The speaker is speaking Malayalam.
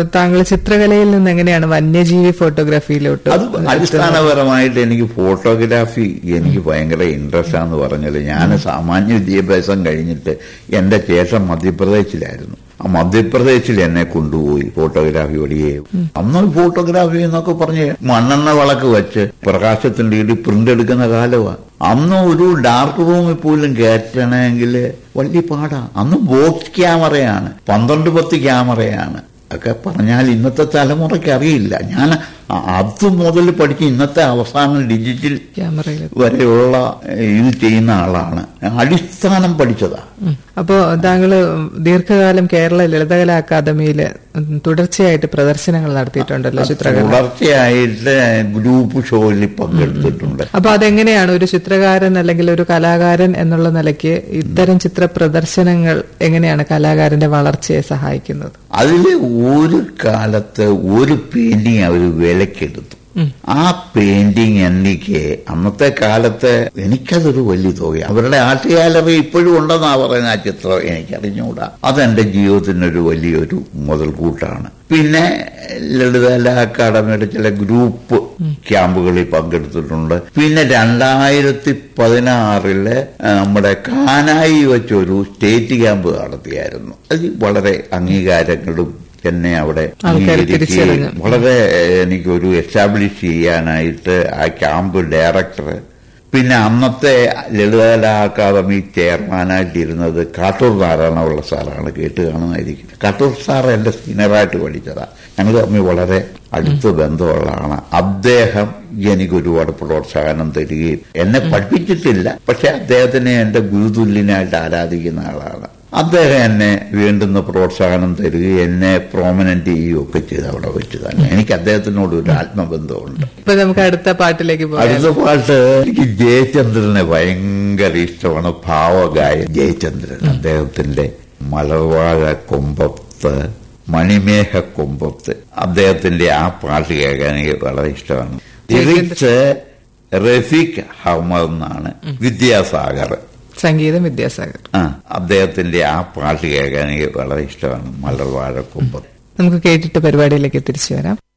താങ്കൾ ചിത്രകലയിൽ നിന്ന് എങ്ങനെയാണ് വന്യജീവി ഫോട്ടോഗ്രാഫിയിലോട്ട് അത് അടിസ്ഥാനപരമായിട്ട് എനിക്ക് ഫോട്ടോഗ്രാഫി എനിക്ക് ഭയങ്കര ഇൻട്രസ്റ്റ് ആണെന്ന് പറഞ്ഞാൽ ഞാൻ സാമാന്യ വിദ്യാഭ്യാസം കഴിഞ്ഞിട്ട് എന്റെ ശേഷം മധ്യപ്രദേശിലായിരുന്നു ആ മധ്യപ്രദേശിൽ എന്നെ കൊണ്ടുപോയി ഫോട്ടോഗ്രാഫി വഴിയെ അന്ന് ഫോട്ടോഗ്രാഫി എന്നൊക്കെ പറഞ്ഞ് മണ്ണെണ്ണ വിളക്ക് വെച്ച് പ്രകാശത്തിന്റെ ഇടി പ്രിന്റ് എടുക്കുന്ന കാലമാണ് അന്ന് ഒരു ഡാർക്ക് റൂമിൽ പോലും കയറ്റണമെങ്കിൽ വലിയ പാടാ അന്ന് ബോക്സ് ക്യാമറയാണ് പന്ത്രണ്ട് പത്ത് ക്യാമറയാണ് ഒക്കെ പറഞ്ഞാൽ ഇന്നത്തെ തലമുറയ്ക്ക് അറിയില്ല ഞാൻ അത് മുതൽ പഠിച്ച് ഇന്നത്തെ അവസാനം ഡിജിറ്റൽ ക്യാമറയിൽ വരെയുള്ള ഇത് ചെയ്യുന്ന ആളാണ് അടിസ്ഥാനം പഠിച്ചതാ അപ്പോ താങ്കള് ദീർഘകാലം കേരള ലളിതകല അക്കാദമിയില് തുടർച്ചയായിട്ട് പ്രദർശനങ്ങൾ നടത്തിയിട്ടുണ്ടല്ലോ ചിത്രകല തുടർച്ചയായിട്ട് ഗ്രൂപ്പ് ഷോയിൽ പങ്കെടുത്തിട്ടുണ്ട് അപ്പൊ അതെങ്ങനെയാണ് ഒരു ചിത്രകാരൻ അല്ലെങ്കിൽ ഒരു കലാകാരൻ എന്നുള്ള നിലയ്ക്ക് ഇത്തരം ചിത്ര പ്രദർശനങ്ങൾ എങ്ങനെയാണ് കലാകാരന്റെ വളർച്ചയെ സഹായിക്കുന്നത് അതിൽ ഒരു കാലത്ത് ഒരു പെയിന്റിങ് അവർ വിലക്കെടുത്തു ആ പെയിന്റിങ് എനിക്ക് അന്നത്തെ കാലത്ത് എനിക്കതൊരു വലിയ തുക അവരുടെ ആർട്ട് ഗാലറി ഇപ്പോഴും ഉണ്ടെന്നാ പറയുന്ന ആ ചിത്രം എനിക്കറിഞ്ഞുകൂടാ അതെന്റെ ജീവിതത്തിനൊരു വലിയൊരു മുതൽക്കൂട്ടാണ് പിന്നെ ലളിതകല അക്കാദമിയുടെ ചില ഗ്രൂപ്പ് ക്യാമ്പുകളിൽ പങ്കെടുത്തിട്ടുണ്ട് പിന്നെ രണ്ടായിരത്തി പതിനാറില് നമ്മുടെ കാനായി വെച്ചൊരു സ്റ്റേറ്റ് ക്യാമ്പ് നടത്തിയായിരുന്നു അത് വളരെ അംഗീകാരങ്ങളും എന്നെ അവിടെ ആൾക്കാര് അംഗീകരിക്കുകയും തിരിച്ചറിഞ്ഞു. വളരെ എനിക്കൊരു എസ്റ്റാബ്ലിഷ് ചെയ്യാനായിട്ട് ആ ക്യാമ്പ് ഡയറക്ടർ പിന്നെ അന്നത്തെ ലളിതകലാ അക്കാദമി ചെയർമാനായിട്ടിരുന്നത് കാട്ടൂർ നാരായണപിള്ള സാറാണ് കേട്ട് കാണുന്നതായിരിക്കും കാട്ടൂർ സാർ എന്റെ സീനിയറായിട്ട് പഠിച്ചതാ ഞങ്ങൾ തമ്മിൽ വളരെ അടുത്ത ബന്ധമുള്ളതാണ് അദ്ദേഹം എനിക്ക് ഒരുപാട് പ്രോത്സാഹനം തരികയും എന്നെ പഠിപ്പിച്ചിട്ടില്ല പക്ഷെ അദ്ദേഹത്തിനെ എന്റെ ഗുരുതുല്യനായിട്ട് ആരാധിക്കുന്ന ആളാണ് അദ്ദേഹം എന്നെ വേണ്ടുന്ന പ്രോത്സാഹനം തരികയും എന്നെ പ്രോമിനന്റ് ചെയ്യുകയൊക്കെ ചെയ്ത് അവിടെ വെച്ച് തന്നെ എനിക്ക് അദ്ദേഹത്തിനോട് ഒരു ആത്മബന്ധമുണ്ട് ഇപ്പൊ നമുക്ക് അടുത്ത പാട്ടിലേക്ക് പോകാം അടുത്ത പാട്ട് എനിക്ക് ജയചന്ദ്രനെ ഭയങ്കര ഇഷ്ടമാണ് ഭാവഗായൻ ജയചന്ദ്രൻ അദ്ദേഹത്തിന്റെ മലർവാഴ കൊമ്പത്ത് മണിമേഘ കൊമ്പത്ത് അദ്ദേഹത്തിന്റെ ആ പാട്ട് കേൾക്കാൻ എനിക്ക് വളരെ ഇഷ്ടമാണ് ലിറിക്സ് റഫീഖ് അഹമ്മദ് എന്നാണ് വിദ്യാസാഗർ സംഗീതം വിദ്യാസാഗർ ആ അദ്ദേഹത്തിന്റെ ആ പാട്ട് കേൾക്കാൻ എനിക്ക് വളരെ ഇഷ്ടമാണ് മലർവാഴ കൊമ്പത്ത് നമുക്ക് കേട്ടിട്ട് പരിപാടിയിലേക്ക് തിരിച്ചു വരാം